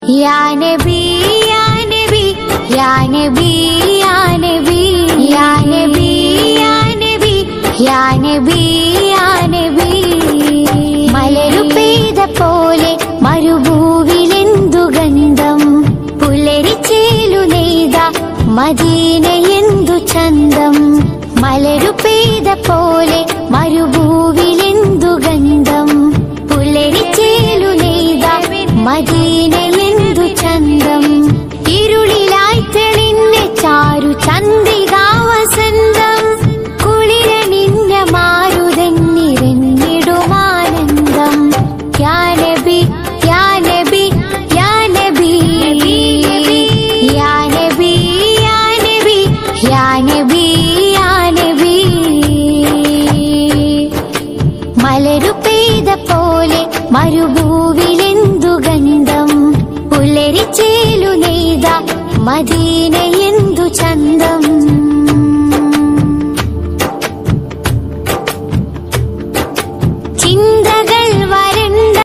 യാ നബി യാ നബി യാ നബി യാ നബി യാ നബി യാ നബി യാ നബി യാ നബി മലരു പെയ്ത പോലെ മരുഭൂവിലെന്തു ഗന്ധം പുലരിച്ചേലു നെയ്ത മദീന എന്തു ചന്തം മലരു പെയ്ത പോലെ മരുഭൂവിലെന്തു ഗന്ധം പുലരിച്ചേലു നെയ്ത മദീന എന്തു ചന്തം ഇരുളിലായി തെളിഞ്ഞ ചാരു ചന്ദ്രികാവസന്തം കുളിരണിഞ്ഞ മാരുതൻ നിറഞ്ഞിടുമാനന്ദം യാ നബി യാ നബി യാ നബി യാ നബി യാ നബി യാ നബി യാ നബി മലരു പെയ്ത പോലെ മരുഭൂവിലെന്തു ഗന്ധം പുലരിച്ചേലു നെയ്ത മദീന എന്തു ചന്തം